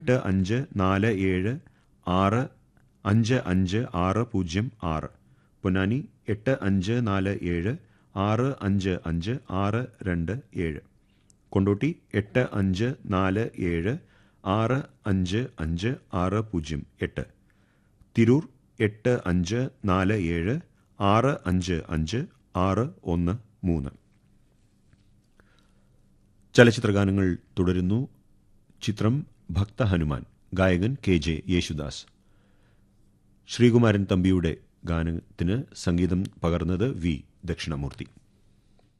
എട്ട് അഞ്ച് നാല് ഏഴ് ആറ് അഞ്ച് അഞ്ച് ആറ് പൂജ്യം ആറ് പൊന്നാനി എട്ട് അഞ്ച് നാല് ഏഴ് ആറ് അഞ്ച് അഞ്ച് ആറ് രണ്ട് ഏഴ് കൊണ്ടോട്ടി എട്ട് അഞ്ച് നാല് ഏഴ് ആറ് അഞ്ച് അഞ്ച് ആറ് പൂജ്യം എട്ട് തിരൂർ എട്ട് അഞ്ച് നാല് ഏഴ് ആറ് അഞ്ച് അഞ്ച് ആറ് ഒന്ന് മൂന്ന് ചലച്ചിത്രഗാനങ്ങൾ തുടരുന്നു ചിത്രം ഭക്ത ഹനുമാൻ ഗായകൻ കെ ജെ യേശുദാസ് ശ്രീകുമാരൻ തമ്പിയുടെ ഗാനത്തിന് സംഗീതം പകർന്നത് വി ദക്ഷിണമൂർത്തി